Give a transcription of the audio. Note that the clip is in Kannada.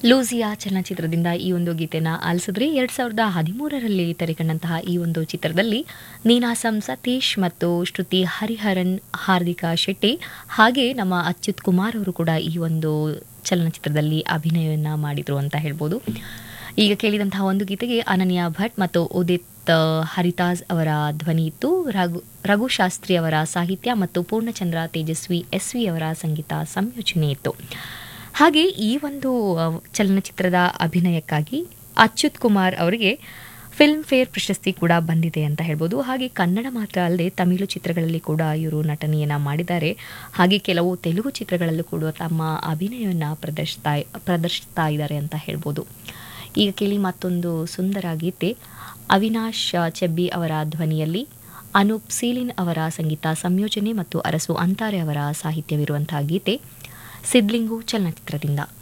ಲೂಸಿಯಾ ಚಲನಚಿತ್ರದಿಂದ ಈ ಒಂದು ಗೀತೆನ ಆಲಿಸಿದ್ರಿ ಎರಡ್ ಸಾವಿರದ ಹದಿಮೂರರಲ್ಲಿ ತೆರೆಕಂಡಂತಹ ಈ ಒಂದು ಚಿತ್ರದಲ್ಲಿ ನೀನಾಸಂ ಸತೀಶ್ ಮತ್ತು ಶ್ರುತಿ ಹರಿಹರನ್ ಹಾರ್ದಿಕಾ ಶೆಟ್ಟಿ ಹಾಗೆ ನಮ್ಮ ಅಚ್ಯುತ್ ಕುಮಾರ್ ಅವರು ಕೂಡ ಈ ಒಂದು ಚಲನಚಿತ್ರದಲ್ಲಿ ಅಭಿನಯವನ್ನ ಮಾಡಿದ್ರು ಅಂತ ಹೇಳ್ಬೋದು ಈಗ ಕೇಳಿದಂತಹ ಒಂದು ಗೀತೆಗೆ ಅನನ್ಯ ಭಟ್ ಮತ್ತು ಉದಿತ್ ಹರಿತಾಜ್ ಅವರ ಧ್ವನಿ ಇತ್ತು ರಘು ರಘುಶಾಸ್ತ್ರಿ ಅವರ ಸಾಹಿತ್ಯ ಮತ್ತು ಪೂರ್ಣಚಂದ್ರ ತೇಜಸ್ವಿ ಎಸ್ ವಿ ಅವರ ಸಂಗೀತ ಸಂಯೋಜನೆ ಇತ್ತು ಹಾಗೆ ಈ ಒಂದು ಅ, ಚಲನಚಿತ್ರದ ಅಭಿನಯಕ್ಕಾಗಿ ಅಚ್ಯುತ್ ಕುಮಾರ್ ಅವರಿಗೆ ಫಿಲ್ಮ್ ಫೇರ್ ಪ್ರಶಸ್ತಿ ಕೂಡ ಬಂದಿದೆ ಅಂತ ಹೇಳ್ಬೋದು ಹಾಗೆ ಕನ್ನಡ ಮಾತ್ರ ಅಲ್ಲದೆ ತಮಿಳು ಚಿತ್ರಗಳಲ್ಲಿ ಕೂಡ ಇವರು ನಟನೆಯನ್ನ ಮಾಡಿದ್ದಾರೆ ಹಾಗೆ ಕೆಲವು ತೆಲುಗು ಚಿತ್ರಗಳಲ್ಲೂ ಕೂಡ ತಮ್ಮ ಅಭಿನಯವನ್ನು ಪ್ರದರ್ಶಿಸ್ತಾ ಪ್ರದರ್ಶಿಸ್ತಾ ಇದ್ದಾರೆ ಅಂತ ಹೇಳ್ಬೋದು ಈಗ ಕೇಳಿ ಮತ್ತೊಂದು ಸುಂದರ ಗೀತೆ ಅವಿನಾಶ್ ಚೆಬ್ಬಿ ಅವರ ಧ್ವನಿಯಲ್ಲಿ ಅನೂಪ್ ಸೀಲಿನ್ ಅವರ ಸಂಗೀತ ಸಂಯೋಜನೆ ಮತ್ತು ಅರಸು ಅಂತಾರೆ ಅವರ ಸಾಹಿತ್ಯವಿರುವಂತಹ ಗೀತೆ ಸಿದ್ಲಿಂಗು ಚಲನಚಿತ್ರದಿಂದ